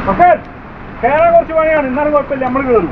Okay കയറാൻ കുറച്ച് പണിയാണ് എന്നാലും കുഴപ്പമില്ല നമ്മൾ കയറും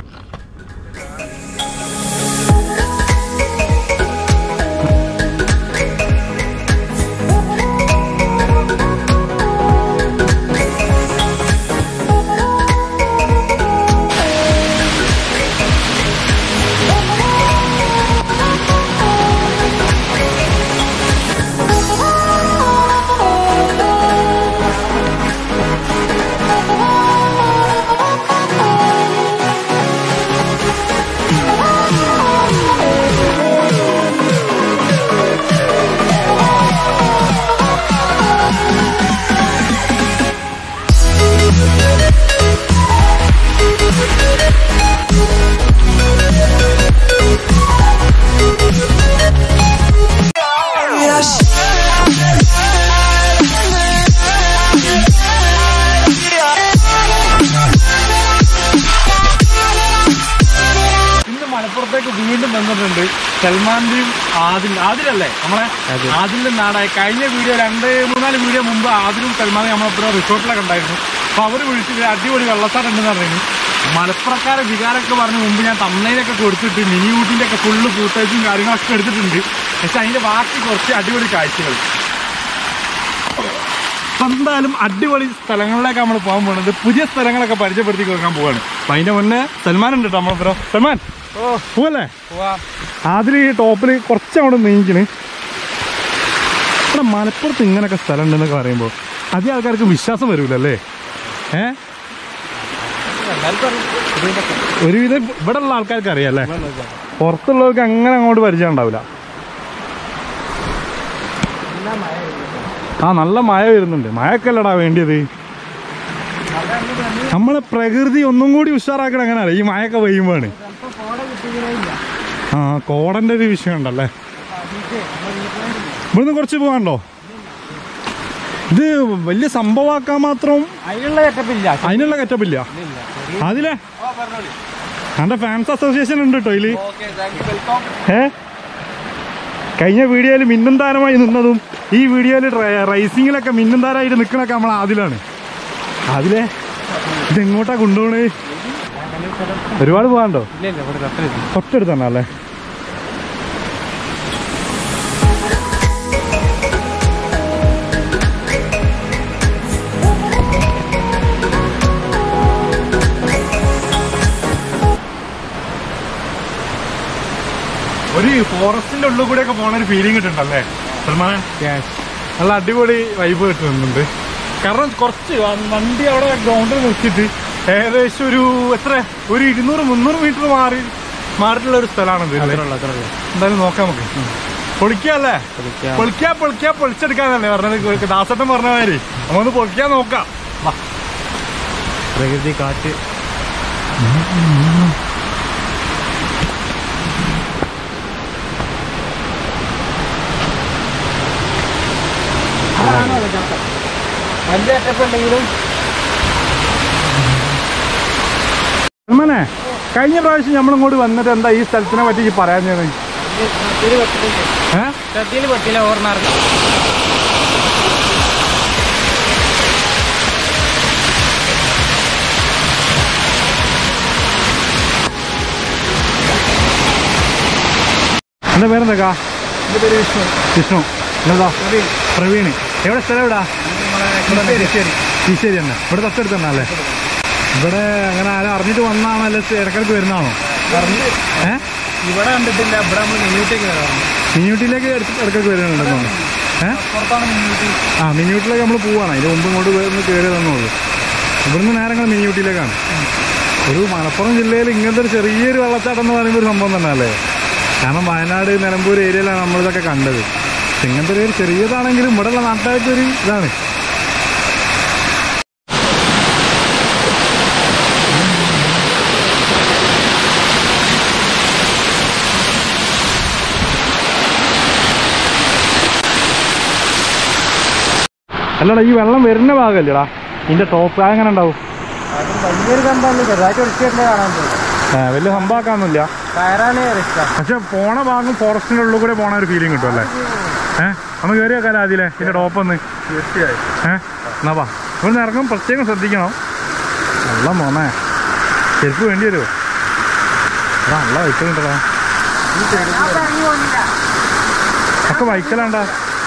ഇന്ന് മലപ്പുറത്തേക്ക് വീണ്ടും വന്നിട്ടുണ്ട് സൽമാന്റെയും ആദിൽ ആദിലല്ലേ നമ്മളെ ആദിലിന്റെ നാടായ കഴിഞ്ഞ വീഡിയോ രണ്ട് മൂന്നാല് വീഡിയോ മുമ്പ് ആദിലും സൽമാനും നമ്മളിവിടെ റിസോർട്ടിലൊക്കെ ഉണ്ടായിരുന്നു അപ്പൊ അവർ വിളിച്ചിട്ട് അടിപൊളി വെള്ളച്ചാട്ടം ഉണ്ടെന്ന് പറഞ്ഞു മലപ്പുറക്കാരെ വികാരമൊക്കെ പറഞ്ഞ് മുമ്പ് ഞാൻ തമ്മയിലൊക്കെ കൊടുത്തിട്ട് മിനി ഊട്ടിന്റെ ഒക്കെ ഫുള്ള് ഫൂട്ടേജും കാര്യങ്ങളൊക്കെ എടുത്തിട്ടുണ്ട് പക്ഷെ അതിന്റെ ബാക്കി കുറച്ച് അടിപൊളി കാഴ്ചകൾ അപ്പൊ എന്തായാലും അടിപൊളി സ്ഥലങ്ങളിലേക്ക് നമ്മൾ പോകാൻ പോകുന്നത് പുതിയ സ്ഥലങ്ങളൊക്കെ പരിചയപ്പെടുത്തി കൊടുക്കാൻ പോവാണ് അപ്പൊ അതിന്റെ മുന്നേ സൽമാൻ ഉണ്ട് കേട്ടോ നമ്മളെ സൽമാൻ പോവല്ലേ അതിൽ ഈ ടോപ്പിൽ കുറച്ച് അങ്ങോട്ട് നീങ്ങിക്കണ് ഇവിടെ മലപ്പുറത്ത് ഇങ്ങനൊക്കെ സ്ഥലം ഉണ്ടെന്നൊക്കെ പറയുമ്പോൾ അധികം ആൾക്കാർക്ക് വിശ്വാസം വരൂലല്ലേ ഏ ഒരുവിധം ഇവിടെ ഉള്ള ആൾക്കാർക്ക് അറിയാം അല്ലേ പുറത്തുള്ളവർക്ക് അങ്ങനെ അങ്ങോട്ട് പരിചയം ഉണ്ടാവില്ല ആ നല്ല മഴ വരുന്നുണ്ട് മഴയൊക്കെ അല്ലടാ വേണ്ടിയത് നമ്മളെ പ്രകൃതി ഒന്നും കൂടി ഉഷാറാക്കണം എങ്ങനെയാണ് ഈ മഴയൊക്കെ പെയ്യുമ്പോഴാണ് ആ കോടന്റെ ഒരു വിഷയം ഉണ്ടല്ലേ ഇവിടുന്ന് കുറച്ച് പോകാണ്ടോ ഇത് വലിയ സംഭവമാക്കാൻ മാത്രം അതിനുള്ള സെറ്റപ്പില്ല അതിനുള്ള കറ്റപ്പില്ല അതിലെ എന്റെ ഫാൻസ് അസോസിയേഷൻ ഉണ്ട് കേട്ടോ ഇതില് ഏ കഴിഞ്ഞ വീഡിയോയിൽ മിന്നും താരമായി നിന്നതും ഈ വീഡിയോയിൽ റേസിങ്ങിലൊക്കെ മിന്നും താരമായിട്ട് നിൽക്കണൊക്കെ നമ്മൾ അതിലാണ് അതിലെ ഇത് എങ്ങോട്ടാ കൊണ്ടുപോണേ ഒരുപാട് പോകാണ്ടോ ഇല്ല ഇല്ല ഇവിടെ തൊട്ടടുത്ത് തൊട്ടടുത്താണ് അല്ലേ ഒരു ഫോറസ്റ്റിന്റെ ഉള്ളിൽ കൂടെ ഒക്കെ പോണ ഒരു ഫീലിംഗ് കിട്ടുന്നുണ്ടല്ലേ സൽമാനെ നല്ല അടിപൊളി വൈബ് കിട്ടുന്നുണ്ട് കാരണം കുറച്ച് വ- വണ്ടി അവിടെ ഗ്രൗണ്ടിൽ നിർത്തിയിട്ട് ഏകദേശം ഒരു എത്ര ഒരു ഇരുന്നൂറ് മുന്നൂറ് മീറ്റർ മാറി മാറിയിട്ടുള്ള ഒരു സ്ഥലമാണിത് അല്ലേ? എന്തായാലും നോക്കാം നമുക്ക് പൊളിക്കല്ലേ പൊളിക്കാ പൊളിക്കാ പൊളിച്ചെടുക്കാന്നല്ലേ പറഞ്ഞത് ദാസട്ടൻ പറഞ്ഞ മാതിരി നമുക്കൊന്ന് പൊളിക്കാൻ നോക്കാം വാ. പ്രകൃതി കാറ്റ് വലിയ സെറ്റപ്പ് ഉണ്ടെങ്കിലും സൽമാനെ കഴിഞ്ഞ പ്രാവശ്യം നമ്മൾ ഇങ്ങോട്ട് വന്നിട്ട് എന്താ ഈ സ്ഥലത്തിനെ പറ്റി ഈ പറയാൻ ഏഹ് ശ്രദ്ധയിൽ പെട്ടില്ല ഓർമ്മ എന്റെ പേരെന്തൊക്കാ വിഷ്ണു എന്നതാ പ്രവീൺ എവിടെ സ്ഥലം എവിടാ ഈശ്ശേരി തന്നെ ഇവിടെ തൊട്ടടുത്ത് തന്നെ അല്ലേ ഇവിടെ അങ്ങനെ ആരും അറിഞ്ഞിട്ട് വന്നാണല്ലോ ഇടക്കിടക്ക് വരുന്നതാണോ ഏ ഇവിടെ കണ്ടിട്ടില്ല ഇവിടെ നമ്മൾ മിനിയൂട്ടേക്ക് മിനിയൂട്ടിലേക്ക് ഇടക്കിടക്ക് വരുന്നുണ്ടെന്നോ ഏ പുറത്താണ് മിനിയൂട്ടി ആ മിനിയൂട്ടിലേക്ക് നമ്മൾ പോവാണ് അതിന് മുമ്പ് ഇങ്ങോട്ട് ഒന്ന് കയറി തന്നുള്ളൂ ഇവിടുന്ന് നേരങ്ങൾ മിനിയൂട്ടിയിലേക്കാണ് ഒരു മലപ്പുറം ജില്ലയിൽ ഇങ്ങനത്തെ ഒരു ചെറിയൊരു വെള്ളച്ചാട്ടം എന്ന് പറയുമ്പോൾ ഒരു സംഭവം തന്നെ അല്ലേ കാരണം വയനാട് നിലമ്പൂർ ഏരിയയിലാണ് നമ്മളിതൊക്കെ കണ്ടത് പക്ഷെ ഇങ്ങനത്തെ ഒരു ചെറിയതാണെങ്കിലും ഇവിടെയുള്ള നാട്ടുകാർക്ക് ഒരു ഇതാണ് അല്ലടാ ഈ വെള്ളം വരുന്ന ഭാഗമല്ലേടാ ഇതിന്റെ ടോപ്പ് അങ്ങനെ ഉണ്ടാവും അത് വലിയൊരു കണ്ടാണ് ചെറുതായിട്ട് ഒഴിച്ചിട്ടേ കാണാൻ പോകും ആ, വലിയ സംഭവമാക്കാന്നില്ല കയറാനേ റിസ്ക്കാ പക്ഷെ പോണ ഭാഗം ഫോറസ്റ്റിന്റെ ഉള്ളിൽ കൂടെ പോണ ഒരു ഫീലിംഗ് കിട്ടും അല്ലേ ഏഹ് നമുക്ക് കയറി വെക്കാലോ അതിലെ ഇതിന്റെ ടോപ്പ് ഒന്ന് തീർച്ചയായും ഏഹ് എന്നാ വാ ഇവിടുന്ന് ഇറങ്ങും പ്രത്യേകം ശ്രദ്ധിക്കണം നല്ല മോനെ ചെരുപ്പ് വേണ്ടി വരുമോ എടാ നല്ല വൈക്കലുണ്ടല്ലോ ഒക്കെ വൈക്കലാണ്ടാ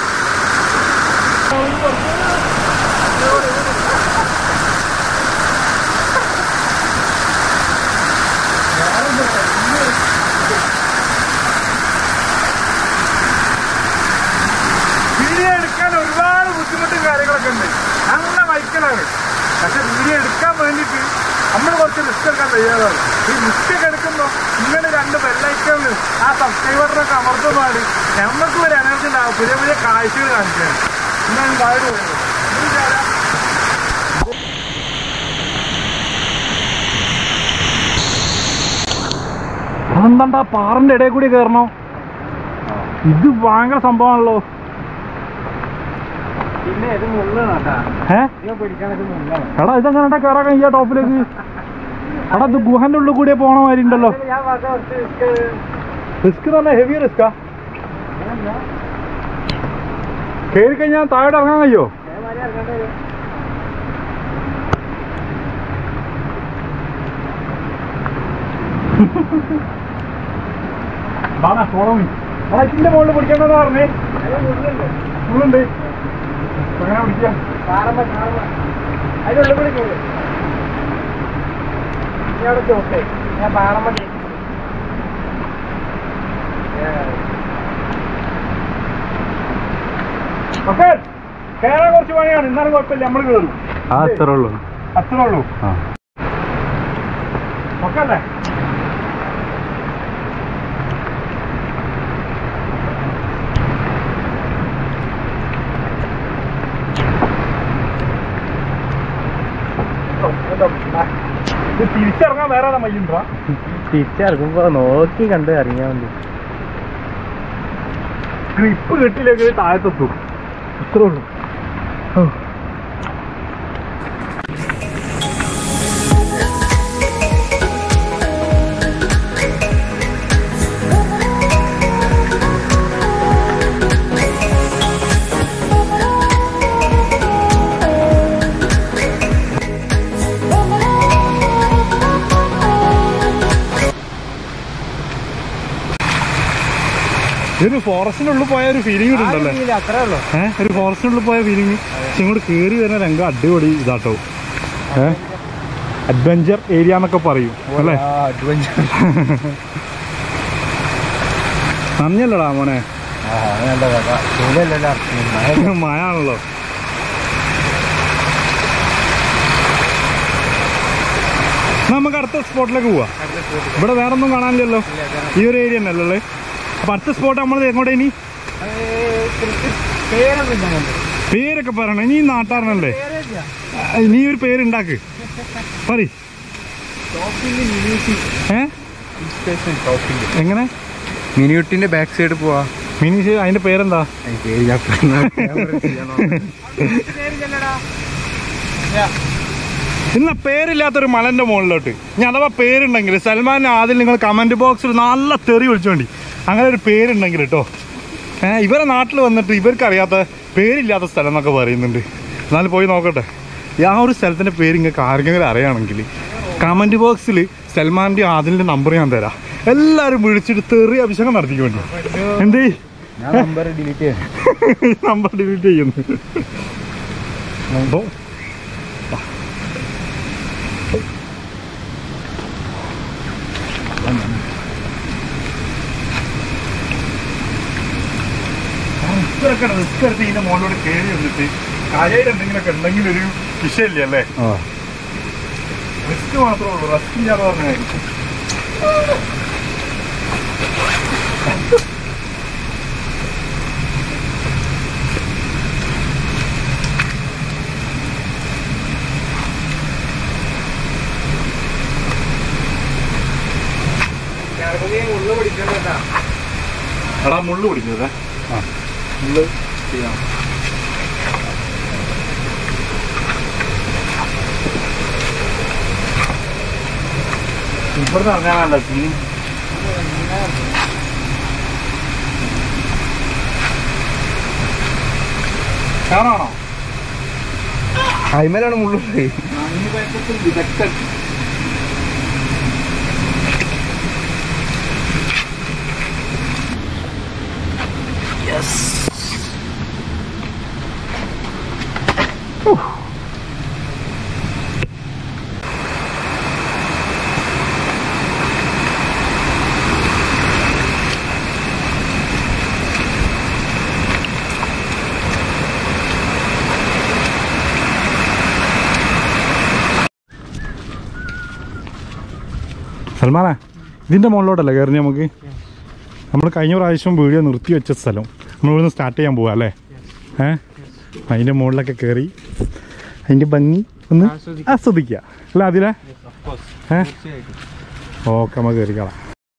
വീഡിയോ എടുക്കാൻ ഒരുപാട് ബുദ്ധിമുട്ടും കാര്യങ്ങളൊക്കെ ഉണ്ട് നല്ല വൈക്കലാണ് പക്ഷെ വീഡിയോ എടുക്കാൻ വേണ്ടിയിട്ട് നമ്മൾ കുറച്ച് റിസ്ക് എടുക്കാൻ തയ്യാറാണ് ഈ റിസ്ക് ഒക്കെ എടുക്കുമ്പോൾ ഇങ്ങനെ രണ്ട് ബെല്ലൈക്കണിൽ ആ സബ്സ്ക്രൈബറിനൊക്കെ അമർത്തുന്നതാണ് നമുക്ക് ഒരു എനർജി ഉണ്ടാവും പുതിയ പുതിയ കാഴ്ചകൾ കാണിക്കാൻ എന്താണ് താഴെ പോകുന്നത് അതെന്താ പാറിന്റെ ഇടയിൽ കൂടി കയറണോ ഇത് ഭയങ്കര സംഭവമാണല്ലോ പിന്നെ ഇത് മുള്ളാണ് കേട്ടാ ഏ ഇതിനെ പിടിക്കാനൊക്കെ മുള്ളാണ് എടാ ഇതെങ്ങനെ കയറാൻ കഴിയാ ടോപ്പിലേക്ക് എടാ ഇത് ഗുഹന്റെ ഉള്ളിൽ കൂടിയ പോണ മാതിരി ഉണ്ടല്ലോ ഞാൻ പറഞ്ഞ കുറച്ച് risk റിസ്ക് തന്നെ ഹെവി റിസ്കാ അങ്ങനെയല്ല. കയറി കഴിഞ്ഞാൽ താഴെ ഇറങ്ങാൻ കഴിയോ അതേമാതിരി ഇറങ്ങേണ്ടി വരും. ഇതിന്റെ മുകളിൽ പിടിക്കണ്ടെന്ന് പറഞ്ഞേ അതിന് മുള്ളുണ്ട്. ഫുള്ളുണ്ട് അങ്ങനെ പിടിക്കാം പാറമ്മ, പാറമ്മ. അതിന്റെ ഉള്ളിൽ കൂടി കേറ്. നീ അവിടെ ചോട്ടെ ഞാൻ പാറമ്മ കേറ്റി. ഓക്കെ കയറാൻ കുറച്ച് പണിയാണ് എന്നാലും കുഴപ്പമില്ല നമ്മൾ കയറും ആ അത്രേ ഉള്ളൂ അത്രേ ഉള്ളൂ ആ ഓക്കെ അല്ലേ ഇത് തിരിച്ചിറങ്ങാൻ വേറെ ഏതാ മയ്യുണ്ടോ തിരിച്ചിറങ്ങുമ്പോ നോക്കി കണ്ട് ഇറങ്ങിയാ മതി ഗ്രിപ്പ് കിട്ടില്ലെങ്കിൽ താഴത്തെത്തും അത്രേ ഉള്ളൂ ഓ. ഇതൊരു ഫോറസ്റ്റിനുള്ളിൽ പോയ ഒരു ഫീലിംഗ് കിട്ടുന്നുണ്ടല്ലേ അത്രേ ഉള്ളൂ ഏഹ് ഒരു ഫോറസ്റ്റിനുള്ളിൽ പോയ ഫീലിംഗ് പക്ഷെ ഇങ്ങോട്ട് കയറി വരുന്ന രംഗം അടിപൊളി ഇതാട്ടോ ഏഹ് അഡ്വഞ്ചർ ഏരിയ എന്നൊക്കെ പറയും അല്ലേ അഡ്വഞ്ചർ നന്ദിയല്ലടാ മോനെ നല്ല കഥ ചൂടല്ലല്ലോ മഴ ആണല്ലോ നമുക്ക് അടുത്ത സ്പോട്ടിലേക്ക് പോവാ ഇവിടെ വേറെ ഒന്നും കാണാനില്ലല്ലോ ഈ ഒരു ഏരിയ തന്നെ അല്ലേ അപ്പൊ അടുത്ത സ്പോട്ട് നമ്മൾ എങ്ങോട്ടാ ഇനി പേരൊന്നും ഇല്ല അങ്ങനത്തെ. പേരൊക്കെ പറയണം ഇനി നാട്ടാറിനല്ലേ പേരില്ല. നീ ഒരു പേരുണ്ടാക്ക് പറ ടോപ്പിന്റെ മിനിയൂട്ടി ഏ സ്റ്റേഷൻ ടോപ്പിന്റെ എങ്ങനെ മിനിയൂട്ടിന്റെ ബാക്ക് സൈഡ് പോവാ മിനി ശരി, അതിന്റെ പേരെന്താ ഇന്ന പേരില്ലാത്തൊരു മലന്റെ മുകളിലോട്ട് ഇനി അഥവാ പേരുണ്ടെങ്കിൽ സൽമാൻ ആദ്യം നിങ്ങൾ കമന്റ് ബോക്സിൽ നല്ല തെറി വിളിച്ചോണ്ടി അങ്ങനെ ഒരു പേരുണ്ടെങ്കിൽ കേട്ടോ ഏഹ് ഇവരെ നാട്ടിൽ വന്നിട്ട് ഇവർക്ക് അറിയാത്ത പേരില്ലാത്ത സ്ഥലം എന്നൊക്കെ പറയുന്നുണ്ട് എന്നാലും പോയി നോക്കട്ടെ ആ ഒരു സ്ഥലത്തിന്റെ പേര് നിങ്ങൾക്ക് ആർക്കെങ്കിലും അറിയാണെങ്കിൽ കമന്റ് ബോക്സിൽ സൽമാന്റെ ആദിലിന്റെ നമ്പർ ഞാൻ തരാം എല്ലാവരും വിളിച്ചിട്ട് തെറി അഭിഷേകം നടത്തിക്കൊണ്ട് എന്തേ ഞാൻ നമ്പർ ഡിലീറ്റ് ചെയ്യാം നമ്പർ ഡിലീറ്റ് ചെയ്യുന്നു അപ്പോ റിസ്ക് റിസ്ക് എടുത്ത് ഇതിന്റെ മുകളിലൂടെ കയറി വന്നിട്ട് കാര്യമായിട്ട് എന്തെങ്കിലുമൊക്കെ ഉണ്ടെങ്കിൽ ഒരു വിഷയമില്ല അല്ലേ റിസ്ക് മാത്രമേ ഉള്ളൂ റിസ്ക് ഇല്ലാതെ പറഞ്ഞായിരിക്കും ഉള്ളു പിടിക്കണ്ടാ എടാ മുള്ളു പിടിക്കുന്നത് മുള്ളു ചെയ്യാം ഇവിടുന്ന് ഇറങ്ങാനല്ല സീൻ കാണാണോ അയിമലാണ് മുള്ളുണ്ട് മഞ്ഞുകയറ്റത്തിൽ വിദഗ്ധൻ സൽമാനെ ഇതിൻ്റെ മുകളിലോട്ടല്ലേ കയറി നമുക്ക് നമ്മൾ കഴിഞ്ഞ പ്രാവശ്യം വീഡിയോ നിർത്തി വെച്ച സ്ഥലം നമ്മളിവിടുന്ന് സ്റ്റാർട്ട് ചെയ്യാൻ പോവാ അല്ലേ ഏ അതിൻ്റെ മുകളിലൊക്കെ കയറി അതിൻ്റെ ഭംഗി ഒന്ന് ആസ്വദിക്കുക അല്ല അതിലെ ഏ ഓക്കെ നമുക്ക് കയറിക്കളാം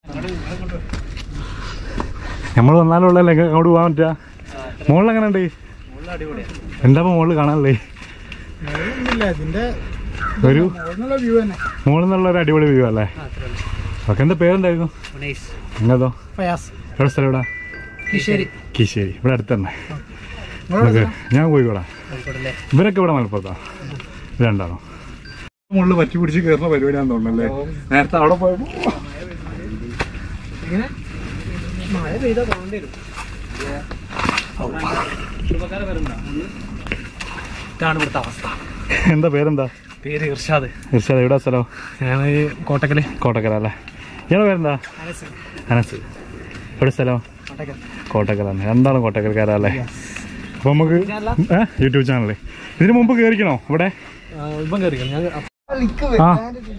നമ്മൾ വന്നാലുള്ളല്ലേ അങ്ങോട്ട് പോകാൻ പറ്റുക മുകളിൽ എങ്ങനെ ഉണ്ട് എന്താ ഇപ്പൊ മുകളിൽ കാണാനല്ലേ ഇതിന്റെ ഒരു വ്യൂ തന്നെ മുകളിൽ നിന്നുള്ള ഒരു അടിപൊളി വ്യൂ അല്ലേ ഓക്കെ എന്താ പേരെന്തായിരുന്നു എന്നതോ ഫയാസ് എവിടെ സ്ഥലം എവിടെ കിഷേരി കീശ്ശേരി ഇവിടെ അടുത്ത് തന്നെ നമുക്ക് ഞാൻ കോഴിക്കോടാ ഇവരൊക്കെ ഇവിടെ മലപ്പുറത്താ രണ്ടാണോ മുകളിൽ പറ്റി പിടിച്ച് കയറുന്ന പരിപാടിയാന്ന് തോന്നുന്നല്ലേ നേരത്തെ അവിടെ പോയപ്പോ ഇങ്ങനെ മഴ പെയ്താ പോകേണ്ടി വരും ഇതാണ് ഇവിടുത്തെ അവസ്ഥ എന്താ പേരെന്താ പേര് ഇർഷാദ് ഇർഷാദ് എവിടെ സ്ഥലം ഞാൻ കോട്ടക്കല് കോട്ടക്കല അല്ലേ ഇയാളെ പേരെന്താ അനസ് എവിടെ സ്ഥലം കോട്ടക്കൽ കോട്ടക്കലാണ് രണ്ടാളും കോട്ടക്കൽക്കാരല്ലേ അപ്പൊ നമുക്ക് ഏ യൂട്യൂബ് ചാനലേ ഇതിനു മുമ്പ് കയറിക്കണോ ഇവിടെ ഇപ്പം കയറി ഞാൻ ആ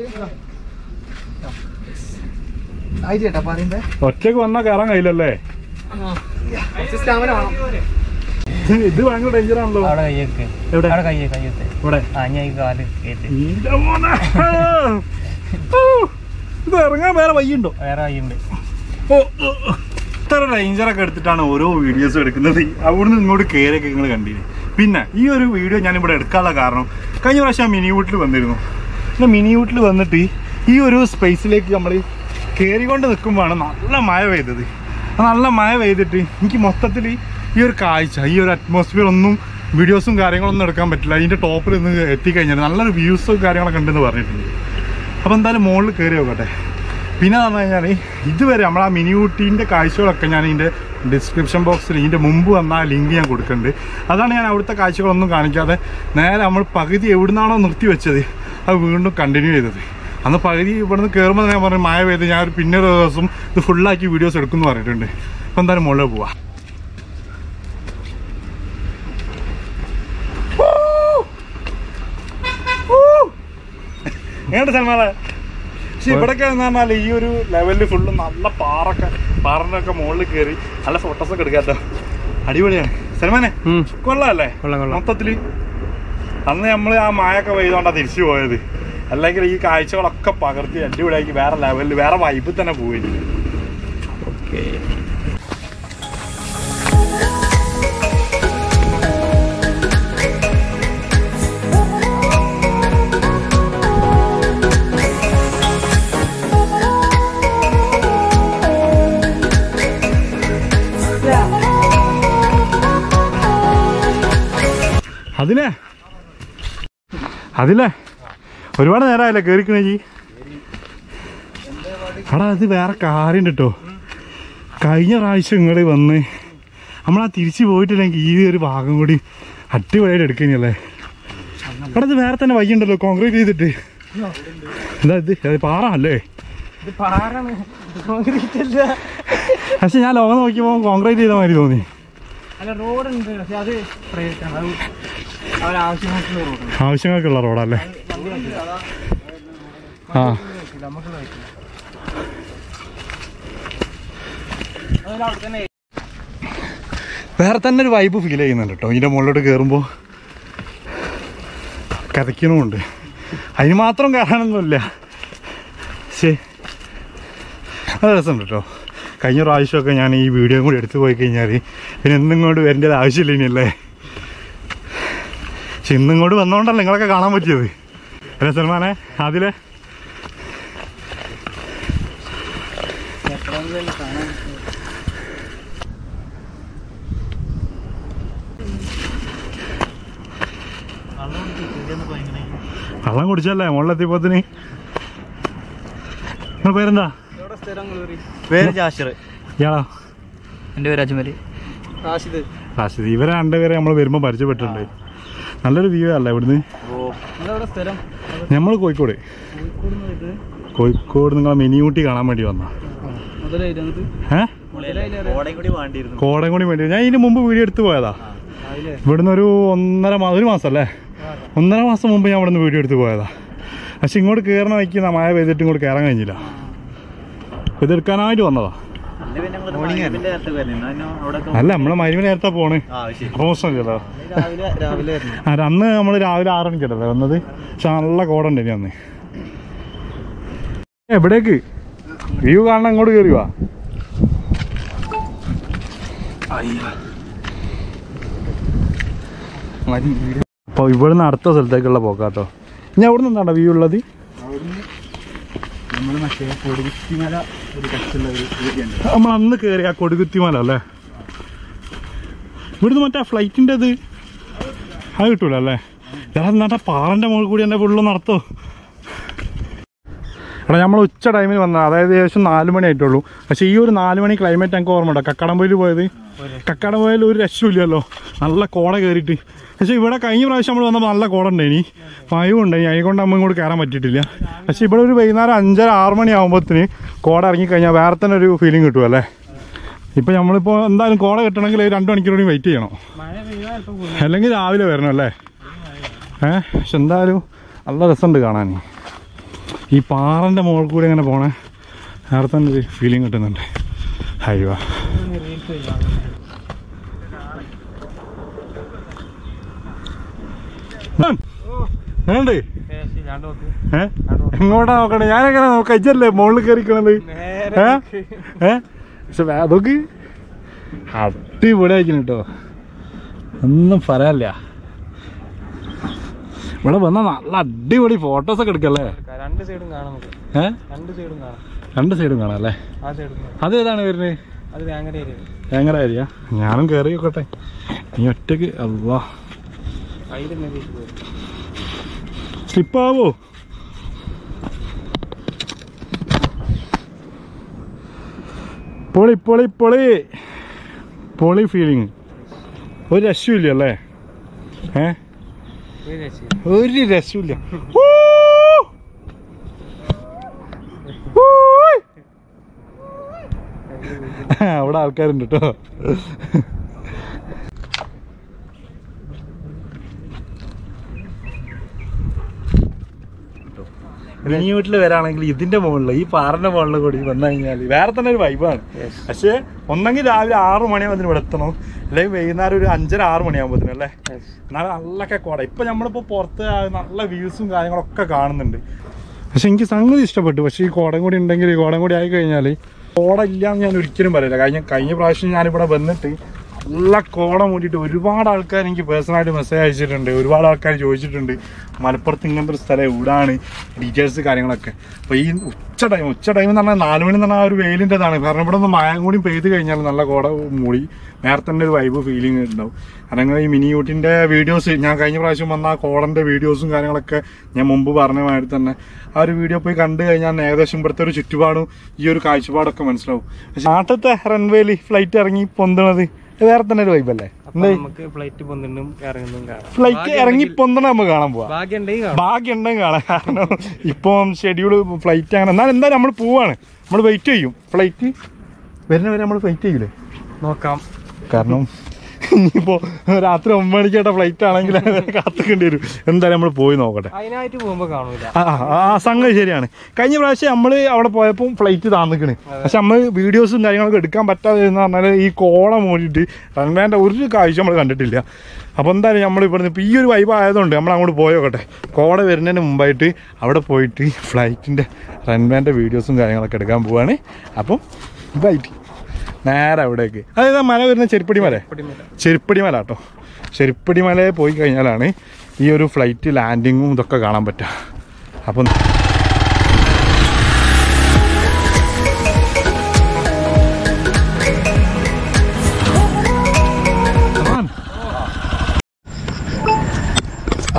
ആയിട്ടാ പറയുമ്പോ ഒറ്റക്ക് വന്നാൽ കയറാൻ കഴിയില്ലല്ലേ സ്റ്റാമിന വേണം ഇത് ഇത് ഭയങ്കര ഡേഞ്ചർ ആണല്ലോ അവിടെ കയ്യൊക്കെ എവിടെ അവിടെ കയ്യെ കയ്യത്തെ ഇവിടെ ആ ഞാൻ ഈ കാല് കയറ്റി ഈന്റെ മോനെ. ഓ, ഇത് ഇറങ്ങാൻ വേറെ വയ്യുണ്ടോ വേറെ കയ്യുണ്ട് ഓ, ഓ, ഓ. ഇത്ര ഡേഞ്ചറൊക്കെ എടുത്തിട്ടാണ് ഓരോ വീഡിയോസ് എടുക്കുന്നത് അവിടുന്ന് ഇങ്ങോട്ട് കയറിയൊക്കെ നിങ്ങൾ കണ്ടില്ലേ പിന്നെ ഈ ഒരു വീഡിയോ ഞാൻ ഇവിടെ എടുക്കാനുള്ള കാരണം കഴിഞ്ഞ പ്രാവശ്യം മിനി വീട്ടിൽ വന്നിരുന്നു പിന്നെ മിനി വീട്ടിൽ വന്നിട്ട് ഈ ഒരു സ്പേസിലേക്ക് നമ്മൾ കയറിക്കൊണ്ട് നിൽക്കുമ്പോഴാണ് നല്ല മഴ പെയ്തത് ആ നല്ല മഴ പെയ്തിട്ട് എനിക്ക് മൊത്തത്തിൽ ഈ ഒരു കാഴ്ച ഈ ഒരു അറ്റ്മോസ്ഫിയർ ഒന്നും വീഡിയോസും കാര്യങ്ങളൊന്നും എടുക്കാൻ പറ്റില്ല അതിൻ്റെ ടോപ്പിൽ നിന്ന് എത്തിക്കഴിഞ്ഞാൽ നല്ലൊരു വ്യൂസും കാര്യങ്ങളൊക്കെ ഉണ്ടെന്ന് പറഞ്ഞിട്ടുണ്ട് അപ്പോൾ എന്തായാലും മുകളിൽ കയറി നോക്കട്ടെ പിന്നെ എന്ന് പറഞ്ഞു കഴിഞ്ഞാൽ ഇതുവരെ നമ്മൾ ആ മിനി ഊട്ടീൻ്റെ കാഴ്ചകളൊക്കെ ഞാൻ ഇതിൻ്റെ ഡിസ്ക്രിപ്ഷൻ ബോക്സിൽ ഇതിൻ്റെ മുമ്പ് വന്ന ആ ലിങ്ക് ഞാൻ കൊടുക്കുന്നുണ്ട് അതാണ് ഞാൻ അവിടുത്തെ കാഴ്ചകളൊന്നും കാണിക്കാതെ നേരെ നമ്മൾ പകുതി എവിടുന്നാണോ നിർത്തി വെച്ചത് അത് വീണ്ടും കണ്ടിന്യൂ ചെയ്തത് അന്ന് പകുതി ഇവിടുന്ന് കയറുമ്പോൾ ഞാൻ പറഞ്ഞു മഴ പെയ്ത് ഞാൻ ഒരു പിന്നെ ഒരു ദിവസം ഇത് ഫുള്ളാക്കി വീഡിയോസ് എടുക്കുമെന്ന് പറഞ്ഞിട്ടുണ്ട് അപ്പോൾ എന്തായാലും മുകളിൽ പോവാം എങ്ങനെയുണ്ട് സൽമാനെ പക്ഷെ ഇവിടെയൊക്കെ എന്ന് പറഞ്ഞാൽ ഈ ഒരു ലെവലിൽ ഫുള്ള് നല്ല പാറൊക്കെ പാറന്റെ ഒക്കെ മുകളിൽ കയറി നല്ല ഫോട്ടോസ് ഒക്കെ എടുക്കാട്ടോ അടിപൊളിയാണ് സൽമാനെ കൊള്ളാല്ലേ കൊള്ളാം, കൊള്ളാം. മൊത്തത്തില് അന്ന് നമ്മൾ ആ മായൊക്കെ പെയ്തോണ്ടാ തിരിച്ചു പോയത് അല്ലെങ്കിൽ ഈ കാഴ്ചകളൊക്കെ പകർത്തി അടിപൊളിയാക്കി വേറെ ലെവലിൽ വേറെ വൈബിൽ തന്നെ പോയി അതിനെ അതിലെ ഒരുപാട് നേരമായില്ലേ കേറിക്കണേ ജി എടാ അത് വേറെ കാര്യം കേട്ടോ കഴിഞ്ഞ പ്രാവശ്യം നിങ്ങൾ വന്ന് നമ്മളാ തിരിച്ചു പോയിട്ടില്ലെങ്കിൽ ഈ ഒരു ഭാഗം കൂടി അടിപൊളിയായിട്ട് എടുക്കുന്നല്ലേ എടാ ഇത് വേറെ തന്നെ വയ്യുണ്ടല്ലോ കോൺക്രീറ്റ് ചെയ്തിട്ട് എന്താ ഇത് അത് പാറ അല്ലേ ഇത് പാറാണ് കോൺക്രീറ്റ് അല്ല പക്ഷെ ഞാൻ ലോകം നോക്കിയപ്പോൾ കോൺക്രീറ്റ് ചെയ്ത മാതിരി തോന്നി അല്ല റോഡുണ്ട് പക്ഷെ അത് പ്രൈവറ്റാണ് അത് അവരാവശ്യമായിട്ടുള്ള റോഡാണ് ആവശ്യങ്ങൾക്കുള്ള റോഡല്ലേ ആ നമുക്കുള്ള പറ്റില്ല അതിൽ അവിടെ തന്നെ വേറെ തന്നെ ഒരു വൈബ് ഫീൽ ചെയ്യുന്നുണ്ട് കേട്ടോ ഇതിൻ്റെ മുകളിലോട്ട് കയറുമ്പോൾ കഥയ്ക്കണമുണ്ട് അതിന് മാത്രം കയറാനൊന്നുമില്ല ശരി അത് രസമുണ്ട് കേട്ടോ കഴിഞ്ഞ പ്രാവശ്യമൊക്കെ ഞാൻ ഈ വീഡിയോ കൂടി എടുത്തു പോയി കഴിഞ്ഞാൽ പിന്നെ എന്നും ഇങ്ങോട്ട് വരേണ്ടത് ആവശ്യമില്ല ഇനിയല്ലേ പക്ഷെ ഇന്നും ഇങ്ങോട്ട് വന്നോണ്ടല്ലേ നിങ്ങളൊക്കെ കാണാൻ പറ്റിയത് അല്ലേ സൽമാനെ അതിലെ വെള്ളം കുടിച്ചല്ലേ മുകളിലെത്തിയപ്പോത്തിന് നിങ്ങളുടെ പേരെന്താ എവിടെ സ്ഥിരം കയറി പേര് ജാഷിർ ഇയാളോ എൻ്റെ പേര് അജ്മല് റാഷിദ് റാഷിദ് ഇവരെ രണ്ടുപേരെ നമ്മൾ വരുമ്പോൾ പരിചയപ്പെട്ടിട്ടുണ്ട് നല്ലൊരു വ്യൂ അല്ലേ ഇവിടുന്ന് നിങ്ങളെവിടെ സ്ഥലം നമ്മൾ കോഴിക്കോട് കോഴിക്കോട് നിന്ന് ഇത് കോഴിക്കോട് നിങ്ങളെ മിനി ഊട്ടി കാണാൻ വേണ്ടി വന്ന മുതലായിട്ട് എന്നിട്ട് ഏഹ് ഓടയും കൂടി വേണ്ടിയിരുന്നു കോടംകുടി വേണ്ടി ഞാൻ ഇതിന് മുമ്പ് വീഡിയോ എടുത്ത് പോയതാ രാവിലെ ഇവിടുന്ന് ഒരു ഒന്നര മാസം ഒരു മാസം അല്ലേ ഒന്നര മാസം മുമ്പ് ഞാൻ ഇവിടുന്ന് വീഡിയോ എടുത്ത് പോയതാ പക്ഷെ ഇങ്ങോട്ട് കയറണ വയ്ക്കുന്ന മഴ പെയ്തിട്ട് ഇങ്ങോട്ട് കയറാൻ കഴിഞ്ഞില്ല ഇതെടുക്കാനായിട്ട് വന്നതാ അല്ല നമ്മളെ മരുവിന് നേരത്തെ പോണ് അപ്പൊ പ്രശ്നമില്ലല്ലോ രാവിലെ രാവിലെ ആയിരുന്നു ആ, അന്ന് നമ്മൾ രാവിലെ ആറ് മണിക്കല്ലേ വന്നത് പക്ഷെ നല്ല കോടുണ്ട് ഇനി അന്ന് എവിടേക്ക് വ്യൂ കാണാൻ അങ്ങോട്ട് കയറി വാ അപ്പോൾ ഇവിടുന്ന് അടുത്ത സ്ഥലത്തേക്കുള്ള പോക്കാട്ടോ ഇനി അവിടെ നിന്നാണ് വ്യൂ ഉള്ളത് നമ്മൾ മറ്റേ കൊടുകുത്തിമല ഒരു കച്ചുള്ള ഒരു ഏരിയയുണ്ട് നമ്മൾ അന്ന് കയറി ആ കൊടുകുത്തിമല അല്ലേ ഇവിടുന്ന് മറ്റേ ഫ്ലൈറ്റിൻ്റെ ഇത് അത് കിട്ടൂല അല്ലേ ഞാൻ എന്നിട്ട് പാറൻ്റെ മുകളിൽ കൂടി എൻ്റെ ഫുള്ള് നടത്തോ എടാ നമ്മൾ ഉച്ച ടൈമിൽ വന്ന അതായത് ഏകദേശം നാല് മണി ആയിട്ടുള്ളൂ പക്ഷേ ഈ ഒരു നാല് മണി ക്ലൈമറ്റ് ഞങ്ങൾക്ക് ഓർമ്മയുണ്ടോ കക്കാടംപോയിൽ പോയത് കക്കാടംപോയിൽ ഒരു രക്ഷമില്ലല്ലോ നല്ല കോട കയറിയിട്ട് പക്ഷേ ഇവിടെ കഴിഞ്ഞ പ്രാവശ്യം നമ്മൾ വന്നപ്പോൾ നല്ല കോട ഉണ്ടായിനി മഴവും ഉണ്ടായി അതിനെക്കൊണ്ട് നമ്മൾ ഇങ്ങോട്ട് കയറാൻ പറ്റിയിട്ടില്ല പക്ഷേ ഇവിടെ ഒരു വൈകുന്നേരം അഞ്ചര ആറ് മണി ആകുമ്പോഴത്തേന് കോട ഇറങ്ങിക്കഴിഞ്ഞാൽ വേറെ തന്നെ ഒരു ഫീലിംഗ് കിട്ടുമല്ലേ ഇപ്പം നമ്മളിപ്പോൾ എന്തായാലും കോട കിട്ടണമെങ്കിൽ രണ്ട് മണിക്കൂർ കൂടി വെയിറ്റ് ചെയ്യണം മഴ പെയ്താൽ അല്പം അല്ലെങ്കിൽ രാവിലെ വരണം അല്ലേ ഏ പക്ഷെ എന്തായാലും നല്ല രസമുണ്ട് കാണാൻ ഈ പാറൻ്റെ മുകളിൽ കൂടി ഇങ്ങനെ പോണേ വേറെ തന്നെ ഒരു ഫീലിംഗ് കിട്ടുന്നുണ്ട് അയ്യോ റീൽസ് ചെയ്യാം വേണ്ടേ രണ്ട് നോക്ക് ഏ എങ്ങോട്ടാ നോക്കണേ ഞാനെങ്ങനെ നോക്കാം ഇജ്ജല്ലേ മുകളിൽ കയറിക്കണത് ഏ ഏ പക്ഷെ വേ- അതൊക്കെ അടിപൊളി ആയിരിക്കണം കേട്ടോ ഒന്നും പറയാനില്ല ഇവിടെ വന്ന നല്ല അടിപൊളി ഫോട്ടോസ് ഒക്കെ എടുക്കല്ലേ രണ്ട് സൈഡും കാണാം നമുക്ക് ഏ രണ്ട് സൈഡും കാണാം രണ്ട് സൈഡും കാണാം അല്ലേ ആ സൈഡും കാണാം അത് ഏതാണ് വരുന്നത് അത് ഭയങ്കര ഏരിയ ഭയങ്കര ഏരിയ ഞാനും കയറി നോക്കട്ടെ നീ ഒറ്റക്ക് അല്ലാ അതിൽ സ്ലിപ്പാവോ പൊളി പൊളി പൊളി പൊളി ഫീലിംഗ് ഒരു രക്ഷമില്ല അല്ലേ ഏ ഒരു രക്ഷമില്ല ഊ! ഊയ്! അവിടെ ആൾക്കാരുണ്ട് കേട്ടോ മിനി വീട്ടിൽ വരാണെങ്കിൽ ഇതിന്റെ മുകളിൽ ഈ പാറിന്റെ മുകളിൽ കൂടി വന്നു കഴിഞ്ഞാൽ വേറെ തന്നെ ഒരു വൈബാണ് പക്ഷേ ഒന്നെങ്കിൽ രാവിലെ ആറു മണിയാകുമ്പോൾ ഇവിടെ എത്തണം അല്ലെങ്കിൽ വൈകുന്നേരം ഒരു അഞ്ചര ആറ് മണിയാകുമ്പോഴത്തേനും അല്ലേ എന്നാൽ നല്ലൊക്കെ കോട ഇപ്പൊ നമ്മളിപ്പോ പുറത്ത് ആ നല്ല വ്യൂസും കാര്യങ്ങളൊക്കെ കാണുന്നുണ്ട് പക്ഷെ എനിക്ക് സംഗതി ഇഷ്ടപ്പെട്ടു പക്ഷെ ഈ കോടം കൂടി ഉണ്ടെങ്കിൽ ഈ കോടം കൂടി ആയി കഴിഞ്ഞാൽ കോട ഇല്ലാന്ന് ഞാൻ ഒരിക്കലും പറയില്ല കഴിഞ്ഞ കഴിഞ്ഞ പ്രാവശ്യം ഞാനിവിടെ വന്നിട്ട് നല്ല കോട മൂടിയിട്ട് ഒരുപാട് ആൾക്കാർ എനിക്ക് പേഴ്സണലായിട്ട് മെസ്സേജ് അയച്ചിട്ടുണ്ട് ഒരുപാട് ആൾക്കാർ ചോദിച്ചിട്ടുണ്ട് മലപ്പുറത്ത് ഇങ്ങനത്തെ ഒരു സ്ഥലം എവിടാണ് ഡീറ്റെയിൽസ് കാര്യങ്ങളൊക്കെ അപ്പോൾ ഈ ഉച്ച ടൈം ഉച്ച ടൈം എന്ന് പറഞ്ഞാൽ നാല് മണി എന്ന് പറഞ്ഞാൽ ആ ഒരു വെയിലിൻ്റെതാണ് കാരണം ഇവിടെ നിന്ന് മഴ കൂടി പെയ്ത് കഴിഞ്ഞാൽ നല്ല കോട മൂടി വേറെ തന്നെ ഒരു വൈബ് ഫീലിംഗ് ഉണ്ടാവും കാരണം ഇങ്ങനെ ഈ മിനി യൂട്ടിൻ്റെ വീഡിയോസ് ഞാൻ കഴിഞ്ഞ പ്രാവശ്യം വന്ന ആ കോടൻ്റെ വീഡിയോസും കാര്യങ്ങളൊക്കെ ഞാൻ മുമ്പ് പറഞ്ഞ മാതിരി തന്നെ ആ ഒരു വീഡിയോ പോയി കണ്ടു കഴിഞ്ഞാൽ ഏകദേശം ഇവിടുത്തെ ഒരു ചുറ്റുപാടും ഈ ഒരു കാഴ്ചപ്പാടൊക്കെ മനസ്സിലാവും പക്ഷെ നാട്ടിലത്തെ റൺവേയിൽ ഫ്ലൈറ്റ് ഇറങ്ങി പൊന്തണത് ഇത് വേറെ തന്നെ ഒരു വൈബല്ലേ അപ്പൊ നമുക്ക് ഫ്ലൈറ്റ് പൊന്നിട്ടും ഇറങ്ങുന്നതും കാണാം ഫ്ലൈറ്റ് ഇറങ്ങി പൊന്തണ നമുക്ക് കാണാൻ പോവാം ഭാഗ്യം ഉണ്ടെങ്കിൽ കാണാം ഭാഗ്യം ഉണ്ടെങ്കിൽ കാണാം കാരണം ഇപ്പം ഷെഡ്യൂൾ ഫ്ലൈറ്റ് അങ്ങനെ എന്നാൽ എന്തായാലും നമ്മൾ പോവാണ് നമ്മൾ വെയിറ്റ് ചെയ്യും ഫ്ലൈറ്റ് വരുന്നവരെ നമ്മൾ വെയിറ്റ് ചെയ്യൂലേ നോക്കാം കാരണം ഇനിയിപ്പോ രാത്രി ഒമ്പത് മണിക്കേട്ട ഫ്ലൈറ്റ് ആണെങ്കിൽ കാത്തിക്കേണ്ടി വരും എന്തായാലും നമ്മൾ പോയി നോക്കട്ടെ അതിനായിട്ട് പോകുമ്പോ കാണൂല ആ ആ, ആ സംഗതി ശരിയാണ് കഴിഞ്ഞ പ്രാവശ്യം നമ്മൾ അവിടെ പോയപ്പോൾ ഫ്ലൈറ്റ് താന്നിക്കണ് പക്ഷെ നമ്മൾ വീഡിയോസും കാര്യങ്ങളൊക്കെ എടുക്കാൻ പറ്റാതെ എന്ന് പറഞ്ഞാൽ ഈ കോള മൂടിയിട്ട് റൺവേൻ്റെ ഒരു കാഴ്ച നമ്മൾ കണ്ടിട്ടില്ല അപ്പോൾ എന്തായാലും നമ്മൾ ഇവിടുന്ന് ഇപ്പോൾ ഈ ഒരു വൈബ് ആയതുകൊണ്ട് നമ്മൾ അങ്ങോട്ട് പോയോക്കട്ടെ കോട വരുന്നതിന് മുമ്പായിട്ട് അവിടെ പോയിട്ട് ഫ്ലൈറ്റിൻ്റെ റൺവേൻ്റെ വീഡിയോസും കാര്യങ്ങളൊക്കെ എടുക്കാൻ പോവാണ് അപ്പം ബൈറ്റ് നേരെ അവിടേക്ക് അതായത് ആ മല വരുന്ന ചെരുപ്പടി മല ചെരുപ്പടി മല കേട്ടോ ചെരുപ്പടി മലയിൽ പോയി കഴിഞ്ഞാലാണ് ഈ ഒരു ഫ്ലൈറ്റ് ലാൻഡിങ്ങും ഇതൊക്കെ കാണാൻ പറ്റുക അപ്പം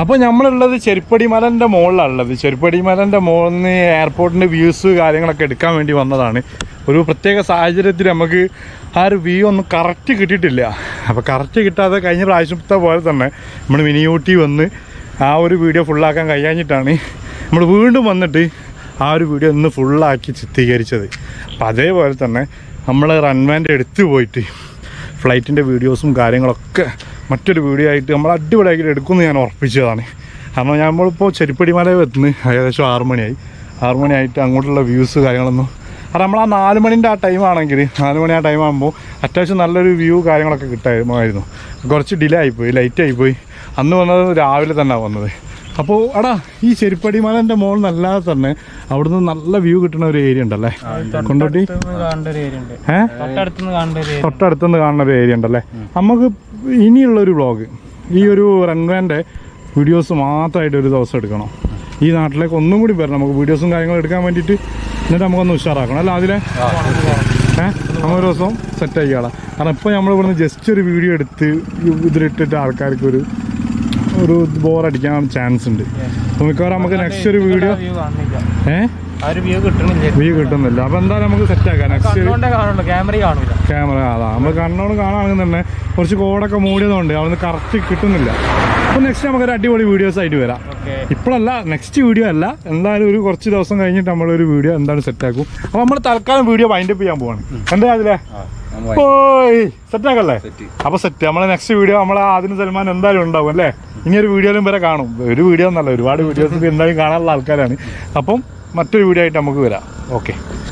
അപ്പോൾ നമ്മളുള്ളത് ചെരുപ്പടി മലൻ്റെ മുകളിലാണ് ഉള്ളത് ചെരുപ്പടി മലൻ്റെ മുകളിൽ നിന്ന് എയർപോർട്ടിൻ്റെ വ്യൂസ് കാര്യങ്ങളൊക്കെ എടുക്കാൻ വേണ്ടി വന്നതാണ് ഒരു പ്രത്യേക സാഹചര്യത്തിൽ നമുക്ക് ആ ഒരു വ്യൂ ഒന്നും കറക്റ്റ് കിട്ടിയിട്ടില്ല അപ്പോൾ കറക്റ്റ് കിട്ടാതെ കഴിഞ്ഞ പ്രാവശ്യത്തെ പോലെ തന്നെ നമ്മൾ മിനിയൂട്ടി വന്ന് ആ ഒരു വീഡിയോ ഫുള്ളാക്കാൻ കഴിയാഞ്ഞിട്ടാണ് നമ്മൾ വീണ്ടും വന്നിട്ട് ആ ഒരു വീഡിയോ ഇന്ന് ഫുള്ളാക്കി ചിത്രീകരിച്ചത് അപ്പം അതേപോലെ തന്നെ നമ്മൾ റൺവേൻ്റെ അടുത്ത് പോയിട്ട് ഫ്ലൈറ്റിൻ്റെ വീഡിയോസും കാര്യങ്ങളൊക്കെ മറ്റൊരു വീഡിയോ ആയിട്ട് നമ്മൾ അടിപൊളിയായിട്ട് എടുക്കുമെന്ന് ഞാൻ ഉറപ്പിച്ചതാണ് കാരണം നമ്മളിപ്പോൾ ചെരുപ്പടി മല എത്തുന്നു ഏകദേശം ആറ് മണിയായി ആറ് മണിയായിട്ട് അങ്ങോട്ടുള്ള വ്യൂസ് കാര്യങ്ങളൊന്നും കാരണം നമ്മൾ ആ നാല് മണിൻ്റെ ആ ടൈം ആണെങ്കിൽ നാല് മണി ആ ടൈം ആകുമ്പോൾ അത്യാവശ്യം നല്ലൊരു വ്യൂ കാര്യങ്ങളൊക്കെ കിട്ടാമായിരുന്നു കുറച്ച് ഡിലേ ആയിപ്പോയി ലൈറ്റ് ആയിപ്പോയി അന്ന് വന്നത് രാവിലെ തന്നെ വന്നത് അപ്പോൾ എടാ ഈ ചെരുപ്പടി മലൻ്റെ മുകളിൽ നല്ലാതെ തന്നെ അവിടുന്ന് നല്ല വ്യൂ കിട്ടുന്ന ഒരു ഏരിയ ഉണ്ടല്ലേ കൊണ്ടോട്ടി കാണേണ്ട ഒരു ഏരിയ ഉണ്ട് ഏഹ് തൊട്ടടുത്തുനിന്ന് കാണേണ്ട ഒരു ഏരിയ തൊട്ടടുത്തുനിന്ന് കാണുന്ന ഒരു ഏരിയ ഉണ്ടല്ലേ നമുക്ക് ഇനിയുള്ളൊരു വ്ളോഗ് ഈ ഒരു റൺവേൻ്റെ വീഡിയോസ് മാത്രമായിട്ട് ഒരു ദിവസം എടുക്കണം ഈ നാട്ടിലേക്ക് ഒന്നും കൂടി വരണം നമുക്ക് വീഡിയോസും കാര്യങ്ങളും എടുക്കാൻ വേണ്ടിയിട്ട് എന്നിട്ട് നമുക്കൊന്ന് ഉഷാറാക്കണം അല്ല അതിലെ ഏഹ് നമ്മൾ ഒരു ദിവസം സെറ്റ് ആക്കിയാളാം കാരണം ഇപ്പോൾ നമ്മൾ ഇവിടുന്ന് ജസ്റ്റ് ഒരു വീഡിയോ എടുത്ത് ഇതിലിട്ടിട്ട് ആൾക്കാർക്ക് ഒരു ഒരു ബോറടിക്കാൻ ചാൻസ് ഉണ്ട് അപ്പോൾ മിക്കവാറും നമുക്ക് നെക്സ്റ്റ് ഒരു വീഡിയോ വ്യൂ കാണുന്നില്ല ഏഹ് ആ ഒരു വ്യൂ കിട്ടണില്ല വ്യൂ കിട്ടുന്നില്ല അപ്പോൾ എന്തായാലും നമുക്ക് സെറ്റ് ആക്കാം നെക്സ്റ്റ് കണ്ണോണ്ടേ കാണുള്ളൂ ക്യാമറ കാണൂല ക്യാമറ അതാ നമ്മൾ കണ്ണോട് കാണുകയാണെങ്കിൽ തന്നെ കുറച്ച് കോടൊക്കെ മൂടിയതുകൊണ്ട് അവിടുന്ന് കറക്റ്റ് കിട്ടുന്നില്ല അപ്പോൾ നെക്സ്റ്റ് നമുക്കൊരു അടിപൊളി വീഡിയോസ് ആയിട്ട് വരാം ഓക്കെ ഇപ്പോഴല്ല നെക്സ്റ്റ് വീഡിയോ അല്ല എന്തായാലും ഒരു കുറച്ച് ദിവസം കഴിഞ്ഞിട്ട് നമ്മളൊരു വീഡിയോ എന്തായാലും സെറ്റ് ആക്കും അപ്പോൾ നമ്മൾ തൽക്കാലം വീഡിയോ വൈൻഡപ്പ് ചെയ്യാൻ പോവാണ് എന്താ അതിലെ ഓയ് സെറ്റ് ആക്കല്ലേ അപ്പോൾ സെറ്റ് നമ്മളെ നെക്സ്റ്റ് വീഡിയോ നമ്മളെ ആദിന് സൽമാൻ എന്തായാലും ഉണ്ടാവും അല്ലേ ഇനി ഒരു വീഡിയോയിലും വരെ കാണും ഒരു വീഡിയോ എന്നല്ല ഒരുപാട് വീഡിയോസ് എന്തായാലും കാണാനുള്ള ആൾക്കാരാണ് അപ്പം മറ്റൊരു വീഡിയോ ആയിട്ട് നമുക്ക് വരാം ഓക്കെ